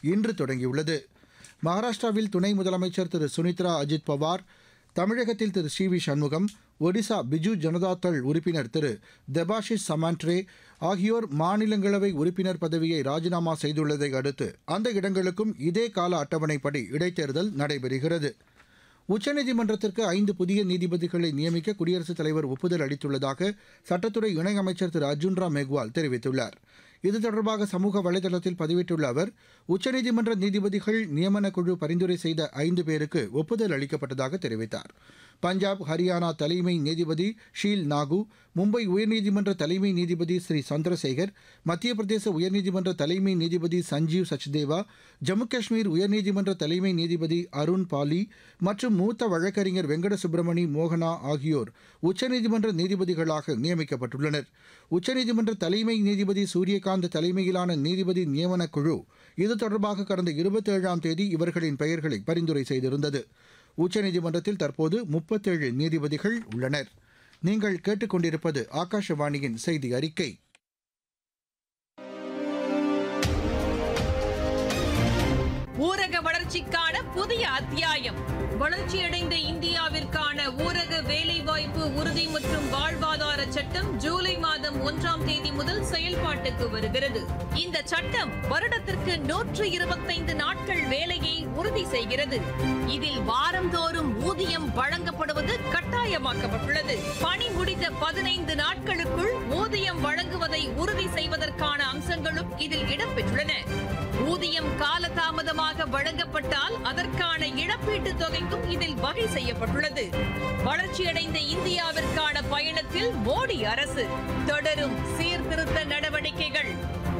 இன்று தொடங்கியுள்ளது மகாராஷ்டிராவில் துணை முதலமைச்சர் திரு சுனித்ரா அஜித் பவார் தமிழகத்தில் திரு சி வி சண்முகம் ஒடிசா பிஜு ஜனதாதள் உறுப்பினர் திரு தெபாஷிஸ் சமாண்ட்ரே ஆகியோர் மாநிலங்களவை உறுப்பினர் பதவியை ராஜினாமா செய்துள்ளதை அடுத்து அந்த இடங்களுக்கும் இதே கால அட்டவணைப்படி இடைத்தேர்தல் நடைபெறுகிறது உச்சநீதிமன்றத்திற்கு ஐந்து புதிய நீதிபதிகளை நியமிக்க குடியரசுத் தலைவர் ஒப்புதல் அளித்துள்ளதாக சட்டத்துறை இணையமைச்சர் திரு அர்ஜுன் ராம் மேக்வால் தெரிவித்துள்ளார் இது தொடர்பாக சமூக வலைதளத்தில் பதிவிட்டுள்ள அவர் உச்சநீதிமன்ற நீதிபதிகள் நியமனக் குழு பரிந்துரை செய்த ஐந்து பேருக்கு ஒப்புதல் அளிக்கப்பட்டதாக தெரிவித்தார் பஞ்சாப் ஹரியானா தலைமை நீதிபதி ஷீல் நாகு மும்பை உயர்நீதிமன்ற தலைமை நீதிபதி ஸ்ரீ சந்திரசேகர் மத்திய பிரதேச உயர்நீதிமன்ற தலைமை நீதிபதி சஞ்சீவ் சச்தேவா ஜம்மு காஷ்மீர் உயர்நீதிமன்ற தலைமை நீதிபதி அருண் பாலி மற்றும் மூத்த வழக்கறிஞர் வெங்கட சுப்பிரமணி மோகனா ஆகியோர் உச்சநீதிமன்ற நீதிபதிகளாக நியமிக்கப்பட்டுள்ளனர் உச்சநீதிமன்ற தலைமை நீதிபதி சூரியகாந்த் தலைமையிலான நீதிபதி நியமனக் குழு இது தொடர்பாக கடந்த இருபத்தேழாம் தேதி இவர்களின் பெயர்களை பரிந்துரை செய்திருந்தது உச்சநீதிமன்றத்தில் தற்போது முப்பத்தேழு நீதிபதிகள் உள்ளனர் நீங்கள் கேட்டுக்கொண்டிருப்பது ஆகாஷவாணியின் செய்தி அறிக்கை ஊரக வளர்ச்சிக்கான புதிய அத்தியாயம் வளர்ச்சியடைந்த இந்தியாவிற்கான ஊரக வேலைவாய்ப்பு உறுதி மற்றும் வாழ்வாதார சட்டம் ஜூலை மாதம் ஒன்றாம் தேதி முதல் செயல்பாட்டுக்கு வருகிறது இந்த சட்டம் வருடத்திற்கு நூற்று இருபத்தைந்து நாட்கள் வேலையை உறுதி செய்கிறது இதில் வாரந்தோறும் ஊதியம் வழங்கப்படுவது கட்டாயமாக்கப்பட்டுள்ளது பணி முடிந்த பதினைந்து நாட்களுக்குள் ஊதியம் வழங்குவதை உறுதி செய்வதற்கான அம்சங்களும் இதில் இடம்பெற்றுள்ளன ஊதியம் காலதாமதமாக வழங்கப்பட்டால் அதற்கான இழப்பீட்டுத் தொகைக்கும் இதில் வகை செய்யப்பட்டுள்ளது வளர்ச்சியடைந்த இந்தியாவிற்கான பயணத்தில் மோடி அரசு தொடரும் சீர்திருத்த நடவடிக்கைகள்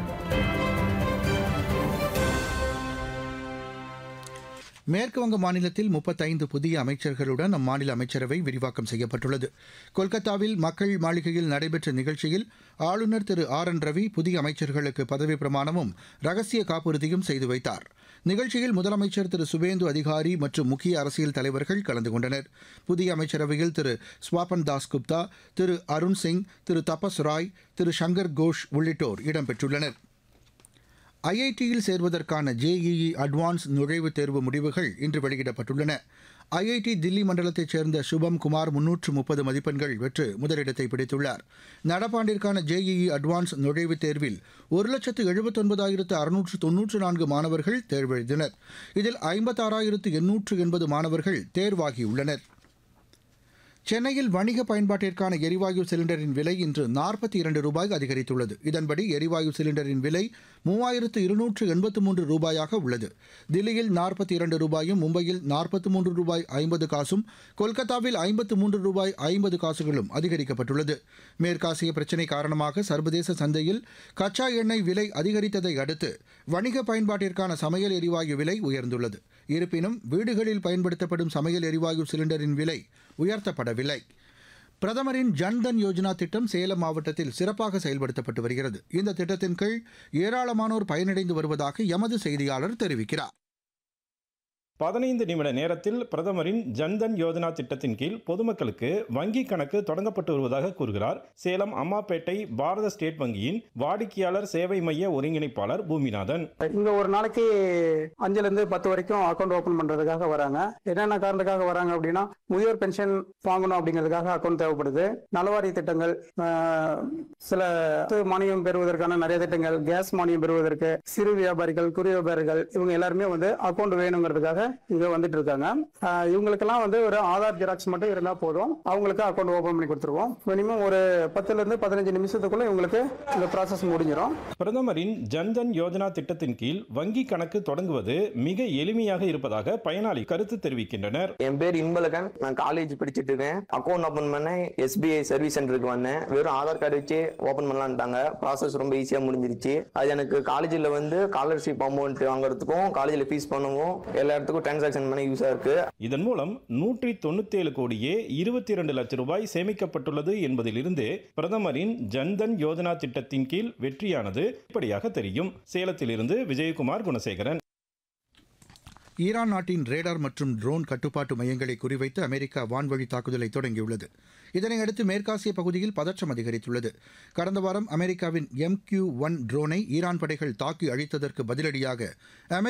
மேற்குவங்க மாநிலத்தில் முப்பத்தைந்து புதிய அமைச்சர்களுடன் அம்மாநில அமைச்சரவை விரிவாக்கம் செய்யப்பட்டுள்ளது கொல்கத்தாவில் மக்கள் மாளிகையில் நடைபெற்ற நிகழ்ச்சியில் ஆளுநர் திரு ஆர் என் ரவி புதிய அமைச்சர்களுக்கு பதவி பிரமாணமும் ரகசிய காப்புறுதியும் செய்து வைத்தார் நிகழ்ச்சியில் முதலமைச்சர் திரு சுபேந்து அதிகாரி மற்றும் முக்கிய அரசியல் தலைவர்கள் கலந்து கொண்டனர் புதிய அமைச்சரவையில் திரு ஸ்வாபன் தாஸ் குப்தா திரு அருண் சிங் திரு தபஸ் ராய் திரு சங்கர் கோஷ் உள்ளிட்டோர் இடம்பெற்றுள்ளனர் ஐஐடியில் சேர்வதற்கான ஜேஇஇ அட்வான்ஸ் நுழைவுத் தேர்வு முடிவுகள் இன்று வெளியிடப்பட்டுள்ளன ஐஐடி தில்லி மண்டலத்தைச் சேர்ந்த சுபம் குமார் முன்னூற்று முப்பது மதிப்பெண்கள் பெற்று முதலிடத்தை பிடித்துள்ளார் நடப்பாண்டிற்கான ஜேஇஇ அட்வான்ஸ் நுழைவுத் தேர்வில் ஒரு லட்சத்து எழுபத்தொன்பதாயிரத்து அறுநூற்று தொன்னூற்று நான்கு மாணவர்கள் தேர்வெழுதினர் இதில் ஐம்பத்தாறாயிரத்து எண்ணூற்று எண்பது மாணவர்கள் தேர்வாகியுள்ளனர் சென்னையில் வணிக பயன்பாட்டிற்கான எரிவாயு சிலிண்டரின் விலை இன்று நாற்பத்தி இரண்டு ரூபாய் அதிகரித்துள்ளது இதன்படி எரிவாயு சிலிண்டரின் விலை மூவாயிரத்து இருநூற்று எண்பத்து மூன்று ரூபாயாக உள்ளது தில்லியில் நாற்பத்தி இரண்டு ரூபாயும் மும்பையில் நாற்பத்தி மூன்று ரூபாய் ஐம்பது காசும் கொல்கத்தாவில் ஐம்பத்து மூன்று ரூபாய் ஐம்பது காசுகளும் அதிகரிக்கப்பட்டுள்ளது மேற்காசிய பிரச்சினை காரணமாக சர்வதேச சந்தையில் கச்சா எண்ணெய் விலை அதிகரித்ததை அடுத்து வணிக பயன்பாட்டிற்கான சமையல் எரிவாயு விலை உயர்ந்துள்ளது இருப்பினும் வீடுகளில் பயன்படுத்தப்படும் சமையல் எரிவாயு சிலிண்டரின் விலை உயர்த்தப்படவில்லை பிரதமரின் ஜன்தன் யோஜனா திட்டம் சேலம் மாவட்டத்தில் சிறப்பாக செயல்படுத்தப்பட்டு வருகிறது இந்த திட்டத்தின் கீழ் ஏராளமானோர் பயனடைந்து வருவதாக எமது செய்தியாளர் தெரிவிக்கிறார் பதினைந்து நிமிட நேரத்தில் பிரதமரின் ஜன்தன் யோஜனா திட்டத்தின் கீழ் பொதுமக்களுக்கு வங்கி கணக்கு தொடங்கப்பட்டு வருவதாக கூறுகிறார் சேலம் அம்மாப்பேட்டை பாரத ஸ்டேட் வங்கியின் வாடிக்கையாளர் சேவை மைய ஒருங்கிணைப்பாளர் பூமிநாதன் இங்க ஒரு நாளைக்கு அஞ்சுல இருந்து பத்து வரைக்கும் அக்கௌண்ட் ஓபன் பண்றதுக்காக வராங்க என்னென்ன காரணத்துக்காக வராங்க அப்படின்னா முதியோர் பென்ஷன் வாங்கணும் அப்படிங்கிறதுக்காக அக்கௌண்ட் தேவைப்படுது நலவாரி திட்டங்கள் ஆஹ், சில மானியம் பெறுவதற்கான நிறைய திட்டங்கள் கேஸ் மானியம் பெறுவதற்கு சிறு வியாபாரிகள் குறு வியாபாரிகள் இவங்க எல்லாருமே வந்து அக்கௌண்ட் வேணுங்கிறதுக்காக இங்க வந்துட்டு இருக்காங்க ஆஹ், இவங்களுக்கெல்லாம் வந்து ஒரு ஆதார் ஜெராக்ஸ் மட்டும் இருந்தா போதும் அவங்களுக்கு அக்கௌண்ட் ஓபன் பண்ணி கொடுத்துருவோம் மினிமம் ஒரு பத்துல இருந்து பதினஞ்சு நிமிஷத்துக்குள்ள இவங்களுக்கு இந்த ப்ராசஸ் முடிஞ்சிடும் பிரதமரின் ஜன்தன் யோஜனா திட்டத்தின் கீழ் வங்கி கணக்கு தொடங்குவது மிக எளிமையாக இருப்பதாக பயனாளி கருத்து தெரிவிக்கின்றனர் என் பேர் இன்பழகன் நான் காலேஜ் படிச்சுட்டு இருக்கேன் அக்கௌண்ட் ஓபன் பண்ண எஸ்பிஐ சர்வீஸ் சென்டருக்கு வந்தேன் வெறும் ஆதார் கார்டு வச்சு ஓபன் பண்ணலான்ட்டாங்க ப்ராசஸ் ரொம்ப ஈஸியா முடிஞ்சிருச்சு அது எனக்கு காலேஜில் வந்து ஸ்காலர்ஷிப் அமௌண்ட் வாங்குறதுக்கும் காலேஜில் ஃபீஸ் பண்ணவும் எல்லா இடத்துக்கும் டிரான்சாக்ஷன் பண்ண யூஸா இருக்கு இதன் மூலம் நூற்றி தொண்ணூத்தி ஏழு கோடியே இருபத்தி இரண்டு லட்சம் ரூபாய் சேமிக்கப்பட்டுள்ளது என்பதிலிருந்து பிரதமரின் ஜன்தன் யோஜனா திட்டத்தின் கீழ் வெற்றியானது இப்படியாக தெரியும் சேலத்திலிருந்து விஜயகுமார் குணசேகரன் ஈரான் நாட்டின் ரேடார் மற்றும் ட்ரோன் கட்டுப்பாட்டு மையங்களை குறிவைத்து அமெரிக்கா வான்வழி தாக்குதலை தொடங்கியுள்ளது இதனையடுத்து மேற்காசிய பகுதியில் பதற்றம் அதிகரித்துள்ளது கடந்த வாரம் அமெரிக்காவின் எம் கியூ ஒன் ட்ரோனை ஈரான் படைகள் தாக்கி அழித்ததற்கு பதிலடியாக அமெரிக்க